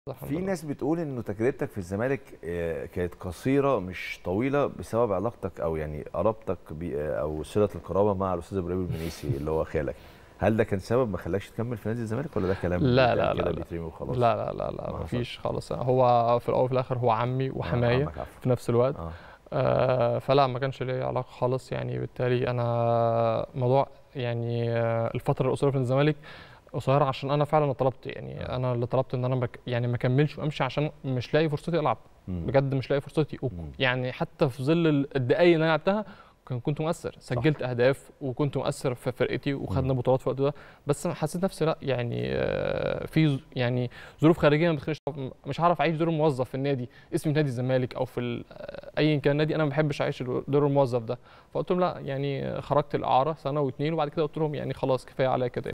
الحمد في لله. ناس بتقول انه تجربتك في الزمالك آه، كانت قصيره مش طويله بسبب علاقتك او يعني قرابتك بي- آه، او صله القرابه مع الاستاذ ابراهيم المنيسي اللي هو خالك هل ده كان سبب ما خلاكش تكمل في نادي الزمالك ولا ده كلام لا، بيتقال لا، كده لا، لا. بيترمي وخلاص لا لا لا لا ما مفيش خالص هو في الاول وفي الاخر هو عمي آه، وحمايه عمك عفوا. في نفس الوقت اه آه فلا ما كانش ليا علاقه خالص يعني بالتالي انا موضوع يعني آه، الفتره القصيره في الزمالك قصيره عشان انا فعلا طلبت يعني آه. انا اللي طلبت ان انا مك يعني ما اكملش وامشي عشان مش لاقي فرصتي العب مم. بجد مش لاقي فرصتي و- مم. يعني حتى في ظل ال- الدقايق اللي انا لعبتها كان- كنت مؤثر سجلت اهداف وكنت مؤثر في فرقتي وخدنا بطولات في الوقت ده بس حسيت نفسي لا يعني آه، في ظ- يعني ظروف خارجيه ما بتخلينيش مش هعرف اعيش دور الموظف في النادي اسمي في نادي الزمالك او في ال- آه، ايا كان نادي انا ما بحبش اعيش دور الموظف ده فقلت لهم لا يعني خرجت الاعاره سنه واتنين وبعد كده قلت لهم يعني خلاص كفايه عليا كده